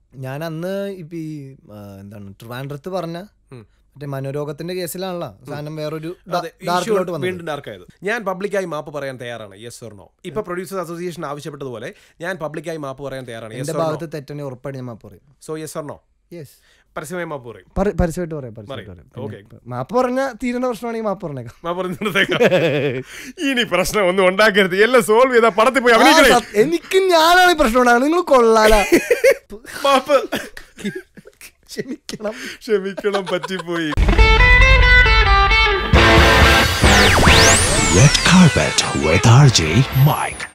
ഞാൻ അന്ന് ഇപ്പൊ ഈ ആ, എന്താണ് ട്രിവാൻഡ്രത്ത് പറഞ്ഞ ഉം. മറ്റേ മനോരോഗത്തിന്റെ കേസിലാണല്ലോ സാധനം വേറൊരു അതെ, ഡാർക്കിലോട്ട് issue വന്നത് വീണ്ടും ഡാർക്കായത് ഞാൻ പബ്ലിക്കായി മാപ്പ് പറയാൻ തയ്യാറാണ് യെസ് ഓർ നോ ഇപ്പൊ പ്രൊഡ്യൂസേഴ്സ് അസോസിയേഷൻ ആവശ്യപ്പെട്ടതുപോലെ ഞാൻ പബ്ലിക്കായി മാപ്പ് പറയാൻ തയ്യാറാണ് എന്റെ യെസ് ഓർ നോ ഭാഗത്ത് തെറ്റണി ഉറപ്പായിട്ട് ഞാൻ മാപ്പ് പറയും so yes or no yes പരസ്യമായി മാപ്പ് പറയും പരസ്യമായിട്ട് പറയാം പരസ്യമായിട്ട് പറയും. പറയാം Okay. പിന്നെ മാപ്പ് പറഞ്ഞ തീരുന്ന പ്രശ്നമാണെങ്കിൽ മാപ്പ് പറഞ്ഞേക്കാം മാപ്പ് പറഞ്ഞിടത്തേക്ക് ഇനി പ്രശ്നം ഒന്നും ഉണ്ടാക്കരുത് എല്ലാം സോൾവ് ചെയ്താൽ പടത്തിൽ പോയി ആ, അഭിനയിക്കണേ സത്യം. എനിക്ക് ഞാനാണ് ഈ പ്രശ്നം ഉണ്ടാകുന്നത് നിങ്ങൾ കൊള്ളാല മാപ്പ് ക്ഷമിക്കണം ക്ഷമിക്കണം പറ്റിപ്പോയി Red Carpet with RJ Mike.